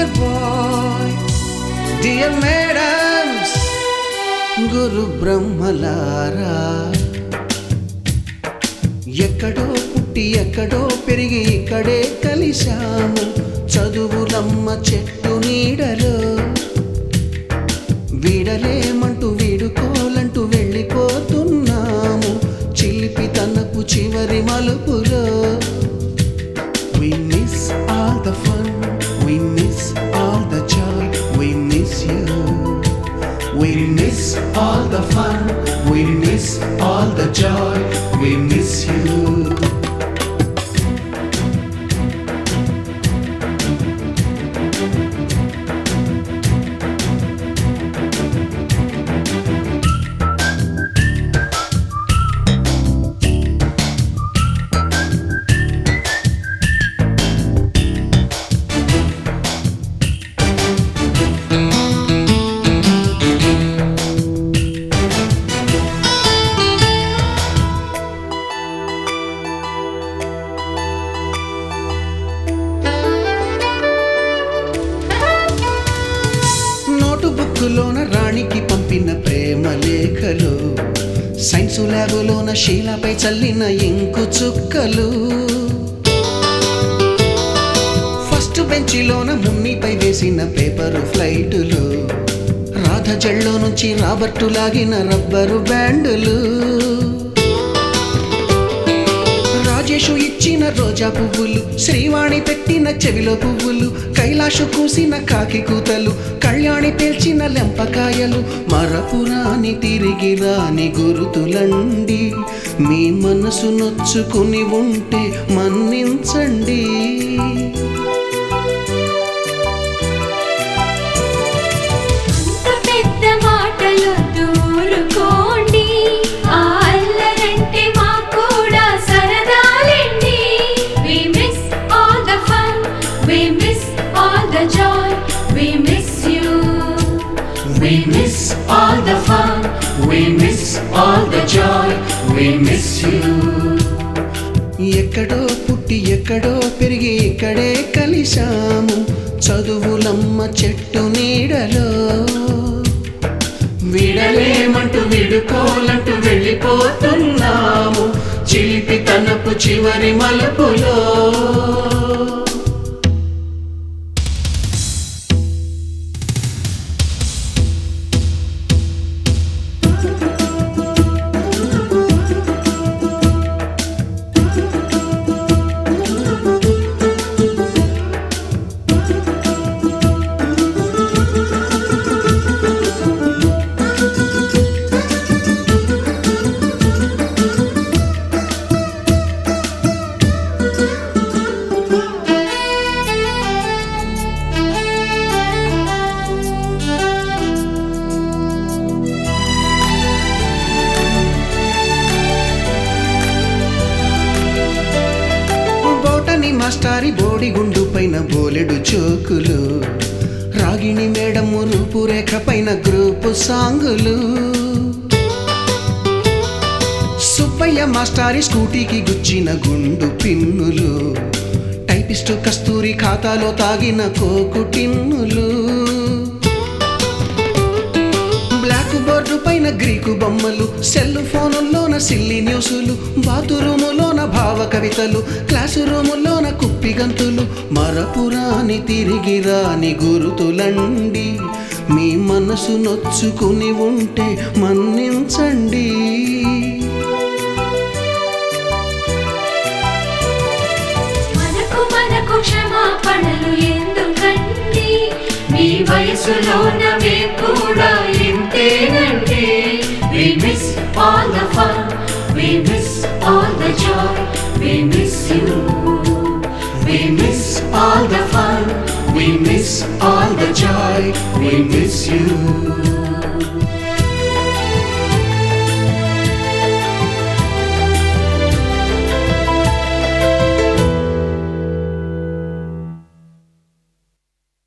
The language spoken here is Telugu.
డియర్ బాయ్ డియర్ మేడమ్స్ గురు బ్రహ్మలారా ఎక్కడో పుట్టి ఎక్కడో పెరిగి ఇక్కడే కలిశాము చదువులమ్మ చెట్టు నీడలో వీడలేమంటూ వీడుకోలంటూ వెళ్ళిపోతున్నాము చిలిపి తనపు చివరి మలుపులో We miss all the fun, we miss all the joy, we miss you. We miss all the fun, we miss all the joy, we miss you. Note బుక్కులోన రాణికి పంపిన ప్రేమ లేఖలు సైన్సు ల్యాబులోన శీలపై చల్లిన ఇంకు చుక్కలు ఫస్ట్ బెంచిలోన మున్నిపై వేసిన పేపరు ఫ్లైటులు రాధ జల్లో నుంచి రాబర్టు లాగిన రబ్బరు బ్యాండులు రాజేషు ఇచ్చిన రోజా పువ్వులు శ్రీవాణి పెట్టిన చెవిలో పువ్వులు కైలాషు కూసిన కాకి కూతలు కళ్యాణి పేల్చిన లెంపకాయలు మరపురాని తిరిగి రాని గురుతులండి మీ మనసు నొచ్చుకుని ఉంటే మన్నించండి అంత పెద్ద మాటలు దూరుకోండి ఆ అల్లరంటే మాకు కూడా సరదాలండి we miss all the fun we miss all the joy we miss you We miss all the fun, we miss all the joy, we miss you. ఎక్కడో పుట్టి ఎక్కడో పెరిగి ఇక్కడే కలిశాము చదువులమ్మ చెట్టు నీడలో విడలేమంటూ విడుకోలంటూ వెళ్ళిపోతున్నాము చిలిపి తనపు చివరి మలుపులో బోటని మాస్టారి బోడిగుండు పైన బోలెడు చోకులు రాగిణి మేడము రూపురేఖ పైన గ్రూపు సాంగులు సుబ్బయ్య మాస్టారి స్కూటీకి గుచ్చిన గుండు పిన్నులు టైపిస్టు కస్తూరి ఖాతాలో తాగిన కోకు టిన్నులు బ్లాక్ బోర్డు పైన గ్రీకు బొమ్మలు సెల్ ఫోనుల్లోన సిల్లి న్యూసులు బాతురూములోన భావ కవితలు క్లాసు రూములోన కుప్పి గంతులు మరపురాని తిరిగి రాని గురుతులండి మీ మనసు నొచ్చుకుని ఉంటే మన్నించండి మనకు మనకు క్షమాపణలు ఎందుకండి మీ వయసులోన మేము కూడా ఇంతేనండి we miss all the fun we miss all the joy we miss you We miss all the fun, we miss all the joy, we miss you.